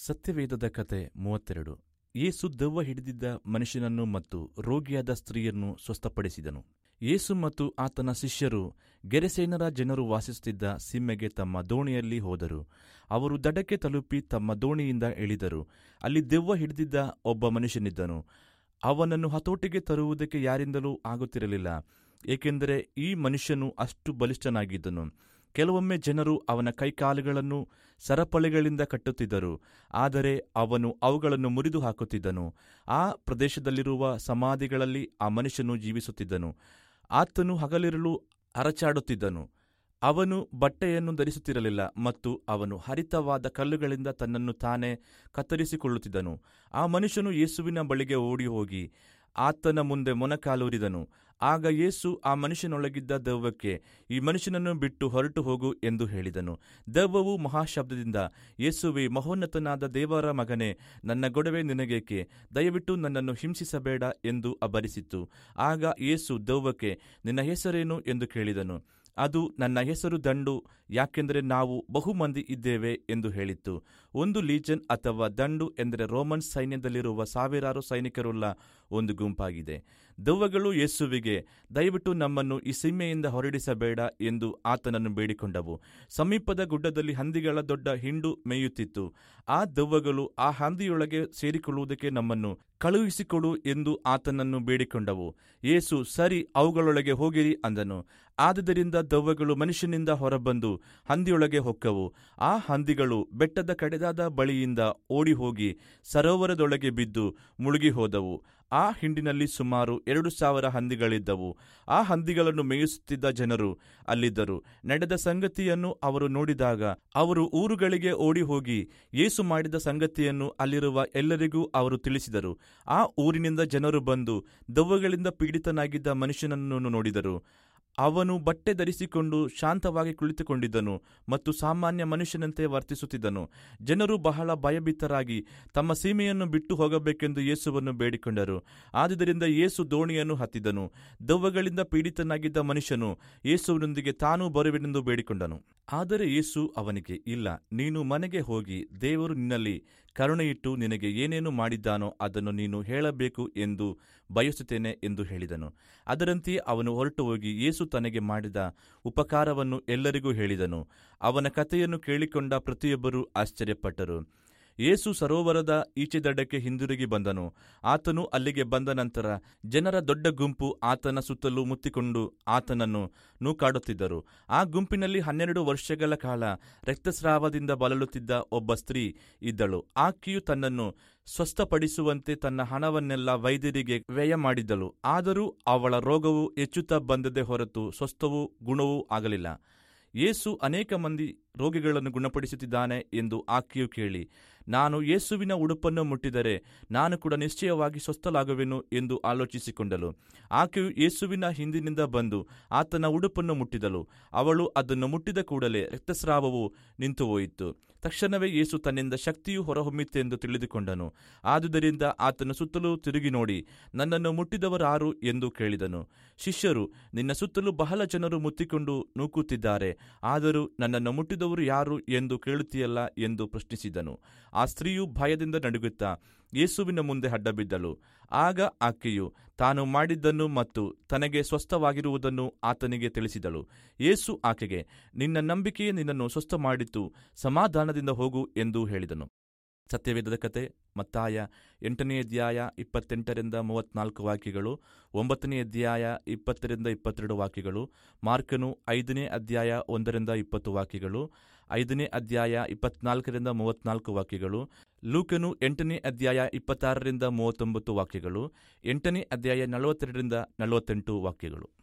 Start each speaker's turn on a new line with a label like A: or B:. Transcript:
A: ಸತ್ಯವೇದದ ಕತೆ ಮೂವತ್ತೆರಡು ಯೇಸು ದೆವ್ವ ಹಿಡಿದಿದ್ದ ಮನುಷ್ಯನನ್ನು ಮತ್ತು ರೋಗಿಯಾದ ಸ್ತ್ರೀಯನ್ನು ಸ್ವಸ್ಥಪಡಿಸಿದನು ಯೇಸು ಮತ್ತು ಆತನ ಶಿಷ್ಯರು ಗೆರೆಸೇನರ ಜನರು ವಾಸಿಸುತ್ತಿದ್ದ ಸಿಮ್ಮೆಗೆ ತಮ್ಮ ದೋಣಿಯಲ್ಲಿ ಹೋದರು ಅವರು ದಡಕ್ಕೆ ತಲುಪಿ ತಮ್ಮ ದೋಣಿಯಿಂದ ಇಳಿದರು ಅಲ್ಲಿ ದೆವ್ವ ಹಿಡಿದಿದ್ದ ಒಬ್ಬ ಮನುಷ್ಯನಿದ್ದನು ಅವನನ್ನು ಹತೋಟಿಗೆ ತರುವುದಕ್ಕೆ ಯಾರಿಂದಲೂ ಆಗುತ್ತಿರಲಿಲ್ಲ ಏಕೆಂದರೆ ಈ ಮನುಷ್ಯನು ಅಷ್ಟು ಬಲಿಷ್ಠನಾಗಿದ್ದನು ಕೆಲವೊಮ್ಮೆ ಜನರು ಅವನ ಕೈಕಾಲುಗಳನ್ನು ಸರಪಳಿಗಳಿಂದ ಕಟ್ಟುತ್ತಿದ್ದರು ಆದರೆ ಅವನು ಅವುಗಳನ್ನು ಮುರಿದು ಹಾಕುತ್ತಿದ್ದನು ಆ ಪ್ರದೇಶದಲ್ಲಿರುವ ಸಮಾಧಿಗಳಲ್ಲಿ ಆ ಮನುಷ್ಯನು ಜೀವಿಸುತ್ತಿದ್ದನು ಆತನು ಹಗಲಿರಲು ಅರಚಾಡುತ್ತಿದ್ದನು ಅವನು ಬಟ್ಟೆಯನ್ನು ಧರಿಸುತ್ತಿರಲಿಲ್ಲ ಮತ್ತು ಅವನು ಹರಿತವಾದ ಕಲ್ಲುಗಳಿಂದ ತನ್ನನ್ನು ತಾನೇ ಕತ್ತರಿಸಿಕೊಳ್ಳುತ್ತಿದ್ದನು ಆ ಮನುಷ್ಯನು ಯೇಸುವಿನ ಬಳಿಗೆ ಓಡಿ ಹೋಗಿ ಆತನ ಮುಂದೆ ಮೊನಕಾಲೂರಿದನು ಆಗ ಯೇಸು ಆ ಮನುಷ್ಯನೊಳಗಿದ್ದ ದೆವ್ವಕ್ಕೆ ಈ ಮನುಷ್ಯನನ್ನು ಬಿಟ್ಟು ಹೊರಟು ಹೋಗು ಎಂದು ಹೇಳಿದನು ದೆವ್ವವು ಮಹಾಶಬ್ದದಿಂದ ಯೇಸುವೆ ಮಹೋನ್ನತನಾದ ದೇವರ ಮಗನೇ ನನ್ನ ಗೊಡವೆ ನಿನಗೇಕೆ ದಯವಿಟ್ಟು ನನ್ನನ್ನು ಹಿಂಸಿಸಬೇಡ ಎಂದು ಅಬರಿಸಿತು ಆಗ ಯೇಸು ದೆವ್ವಕ್ಕೆ ನಿನ್ನ ಹೆಸರೇನು ಎಂದು ಕೇಳಿದನು ಅದು ನನ್ನ ಹೆಸರು ದಂಡು ಯಾಕೆಂದರೆ ನಾವು ಬಹುಮಂದಿ ಇದ್ದೇವೆ ಎಂದು ಹೇಳಿತ್ತು ಒಂದು ಲೀಜನ್ ಅಥವಾ ದಂಡು ಎಂದರೆ ರೋಮನ್ ಸೈನ್ಯದಲ್ಲಿರುವ ಸಾವಿರಾರು ಸೈನಿಕರುಳ್ಳ ಒಂದು ಗುಂಪಾಗಿದೆ ದೆವ್ವಗಳು ಯೇಸುವಿಗೆ ದಯವಿಟ್ಟು ನಮ್ಮನ್ನು ಈ ಸೀಮೆಯಿಂದ ಹೊರಡಿಸಬೇಡ ಎಂದು ಆತನನ್ನು ಬೇಡಿಕೊಂಡವು ಸಮೀಪದ ಗುಡ್ಡದಲ್ಲಿ ಹಂದಿಗಳ ದೊಡ್ಡ ಹಿಂಡು ಮೇಯುತ್ತಿತ್ತು ಆ ದೆವ್ವಗಳು ಆ ಹಂದಿಯೊಳಗೆ ಸೇರಿಕೊಳ್ಳುವುದಕ್ಕೆ ನಮ್ಮನ್ನು ಕಳುಹಿಸಿಕೊಡು ಎಂದು ಆತನನ್ನು ಬೇಡಿಕೊಂಡವು ಯೇಸು ಸರಿ ಅವುಗಳೊಳಗೆ ಹೋಗಿರಿ ಅಂದನು ಆದುದರಿಂದ ದೆವ್ವಗಳು ಮನುಷ್ಯನಿಂದ ಹೊರಬಂದು ಹಂದಿಯೊಳಗೆ ಹೊಕ್ಕವು ಆ ಹಂದಿಗಳು ಬೆಟ್ಟದ ಕಡೆದಾದ ಬಳಿಯಿಂದ ಓಡಿಹೋಗಿ ಸರೋವರದೊಳಗೆ ಬಿದ್ದು ಮುಳುಗಿ ಹೋದವು ಆ ಹಿಂಡಿನಲ್ಲಿ ಸುಮಾರು ಎರಡು ಸಾವಿರ ಹಂದಿಗಳಿದ್ದವು ಆ ಹಂದಿಗಳನ್ನು ಮೇಯಿಸುತ್ತಿದ್ದ ಜನರು ಅಲ್ಲಿದ್ದರು ನಡೆದ ಸಂಗತಿಯನ್ನು ಅವರು ನೋಡಿದಾಗ ಅವರು ಊರುಗಳಿಗೆ ಓಡಿ ಹೋಗಿ ಯೇಸು ಮಾಡಿದ ಸಂಗತಿಯನ್ನು ಅಲ್ಲಿರುವ ಎಲ್ಲರಿಗೂ ಅವರು ತಿಳಿಸಿದರು ಆ ಊರಿನಿಂದ ಜನರು ಬಂದು ದೆವ್ವಗಳಿಂದ ಪೀಡಿತನಾಗಿದ್ದ ಮನುಷ್ಯನನ್ನು ನೋಡಿದರು ಅವನು ಬಟ್ಟೆ ಧರಿಸಿಕೊಂಡು ಶಾಂತವಾಗಿ ಕುಳಿತುಕೊಂಡಿದ್ದನು ಮತ್ತು ಸಾಮಾನ್ಯ ಮನುಷ್ಯನಂತೆ ವರ್ತಿಸುತ್ತಿದ್ದನು ಜನರು ಬಹಳ ಭಯಭೀತರಾಗಿ ತಮ್ಮ ಸೀಮೆಯನ್ನು ಬಿಟ್ಟು ಹೋಗಬೇಕೆಂದು ಯೇಸುವನ್ನು ಬೇಡಿಕೊಂಡರು ಆದುದರಿಂದ ಯೇಸು ದೋಣಿಯನ್ನು ಹತ್ತಿದನು ದೆವ್ವಗಳಿಂದ ಪೀಡಿತನಾಗಿದ್ದ ಮನುಷ್ಯನು ಯೇಸುವಿನೊಂದಿಗೆ ತಾನೂ ಬರುವೆನೆಂದು ಬೇಡಿಕೊಂಡನು ಆದರೆ ಯೇಸು ಅವನಿಗೆ ಇಲ್ಲ ನೀನು ಮನೆಗೆ ಹೋಗಿ ದೇವರು ನಿನ್ನಲ್ಲಿ ಕರುಣೆಯಿಟ್ಟು ನಿನಗೆ ಏನೇನು ಮಾಡಿದ್ದಾನೋ ಅದನ್ನು ನೀನು ಹೇಳಬೇಕು ಎಂದು ಬಯಸುತ್ತೇನೆ ಎಂದು ಹೇಳಿದನು ಅದರಂತೆಯೇ ಅವನು ಹೊರಟು ಹೋಗಿ ಯೇಸು ತನಗೆ ಮಾಡಿದ ಉಪಕಾರವನ್ನು ಎಲ್ಲರಿಗೂ ಹೇಳಿದನು ಅವನ ಕಥೆಯನ್ನು ಕೇಳಿಕೊಂಡ ಪ್ರತಿಯೊಬ್ಬರೂ ಆಶ್ಚರ್ಯಪಟ್ಟರು ಯೇಸು ಸರೋವರದ ಈಚೆ ದಡ್ಡಕ್ಕೆ ಹಿಂದಿರುಗಿ ಬಂದನು ಆತನು ಅಲ್ಲಿಗೆ ಬಂದ ನಂತರ ಜನರ ದೊಡ್ಡ ಗುಂಪು ಆತನ ಸುತ್ತಲೂ ಮುತ್ತಿಕೊಂಡು ಆತನನ್ನು ನೂಕಾಡುತ್ತಿದ್ದರು ಆ ಗುಂಪಿನಲ್ಲಿ ಹನ್ನೆರಡು ವರ್ಷಗಳ ಕಾಲ ರಕ್ತಸ್ರಾವದಿಂದ ಬಳಲುತ್ತಿದ್ದ ಒಬ್ಬ ಸ್ತ್ರೀ ಇದ್ದಳು ಆಕೆಯು ತನ್ನನ್ನು ಸ್ವಸ್ಥಪಡಿಸುವಂತೆ ತನ್ನ ಹಣವನ್ನೆಲ್ಲ ವೈದ್ಯರಿಗೆ ವ್ಯಯ ಮಾಡಿದ್ದಳು ಆದರೂ ಅವಳ ರೋಗವು ಹೆಚ್ಚುತ್ತಾ ಬಂದದೇ ಹೊರತು ಸ್ವಸ್ಥವೂ ಗುಣವೂ ಆಗಲಿಲ್ಲ ಯೇಸು ಅನೇಕ ಮಂದಿ ರೋಗಿಗಳನ್ನು ಗುಣಪಡಿಸುತ್ತಿದ್ದಾನೆ ಎಂದು ಆಕೆಯು ಕೇಳಿ ನಾನು ಯೇಸುವಿನ ಉಡುಪನ್ನು ಮುಟ್ಟಿದರೆ ನಾನು ಕೂಡ ನಿಶ್ಚಯವಾಗಿ ಸ್ವಸ್ಥಲಾಗುವೆನು ಎಂದು ಆಲೋಚಿಸಿಕೊಂಡಳು ಆಕೆಯು ಯೇಸುವಿನ ಹಿಂದಿನಿಂದ ಬಂದು ಆತನ ಉಡುಪನ್ನು ಮುಟ್ಟಿದಳು ಅವಳು ಅದನ್ನು ಮುಟ್ಟಿದ ಕೂಡಲೇ ರಕ್ತಸ್ರಾವವು ನಿಂತು ಹೋಯಿತು ತಕ್ಷಣವೇ ಯೇಸು ತನ್ನಿಂದ ಶಕ್ತಿಯು ಹೊರಹೊಮ್ಮಿತೆಂದು ತಿಳಿದುಕೊಂಡನು ಆದುದರಿಂದ ಆತನ ಸುತ್ತಲೂ ತಿರುಗಿ ನೋಡಿ ನನ್ನನ್ನು ಮುಟ್ಟಿದವರಾರು ಎಂದು ಕೇಳಿದನು ಶಿಷ್ಯರು ನಿನ್ನ ಸುತ್ತಲೂ ಬಹಳ ಜನರು ಮುತ್ತಿಕೊಂಡು ನೂಕುತ್ತಿದ್ದಾರೆ ಆದರೂ ನನ್ನನ್ನು ಮುಟ್ಟಿದವರು ಯಾರು ಎಂದು ಕೇಳುತ್ತೀಯಲ್ಲ ಎಂದು ಪ್ರಶ್ನಿಸಿದನು ಆ ಸ್ತ್ರೀಯು ಭಯದಿಂದ ನಡುಗುತ್ತಾ ಯೇಸುವಿನ ಮುಂದೆ ಅಡ್ಡಬಿದ್ದಳು ಆಗ ಆಕೆಯು ತಾನು ಮಾಡಿದ್ದನ್ನು ಮತ್ತು ತನಗೆ ಸ್ವಸ್ಥವಾಗಿರುವುದನ್ನು ಆತನಿಗೆ ತಿಳಿಸಿದಳು ಯೇಸು ಆಕೆಗೆ ನಿನ್ನ ನಂಬಿಕೆಯೇ ನಿನ್ನನ್ನು ಸ್ವಸ್ಥ ಮಾಡಿತು ಸಮಾಧಾನದಿಂದ ಹೋಗು ಎಂದು ಹೇಳಿದನು ಸತ್ಯವೇದದ ಕತೆ ಮತ್ತಾಯ ಎಂಟನೇ ಅಧ್ಯಾಯ ಇಪ್ಪತ್ತೆಂಟರಿಂದ ಮೂವತ್ನಾಲ್ಕು ವಾಕ್ಯಗಳು ಒಂಬತ್ತನೇ ಅಧ್ಯಾಯ ಇಪ್ಪತ್ತರಿಂದ ಇಪ್ಪತ್ತೆರಡು ವಾಕ್ಯಗಳು ಮಾರ್ಕನು ಐದನೇ ಅಧ್ಯಾಯ ಒಂದರಿಂದ ಇಪ್ಪತ್ತು ವಾಕ್ಯಗಳು ಐದನೇ ಅಧ್ಯಾಯ ಇಪ್ಪತ್ನಾಲ್ಕರಿಂದ ಮೂವತ್ನಾಲ್ಕು ವಾಕ್ಯಗಳು ಲೂಕನು ಎಂಟನೇ ಅಧ್ಯಾಯ ಇಪ್ಪತ್ತಾರರಿಂದ ಮೂವತ್ತೊಂಬತ್ತು ವಾಕ್ಯಗಳು ಎಂಟನೇ ಅಧ್ಯಾಯ ನಲವತ್ತೆರಡರಿಂದ ನಲವತ್ತೆಂಟು ವಾಕ್ಯಗಳು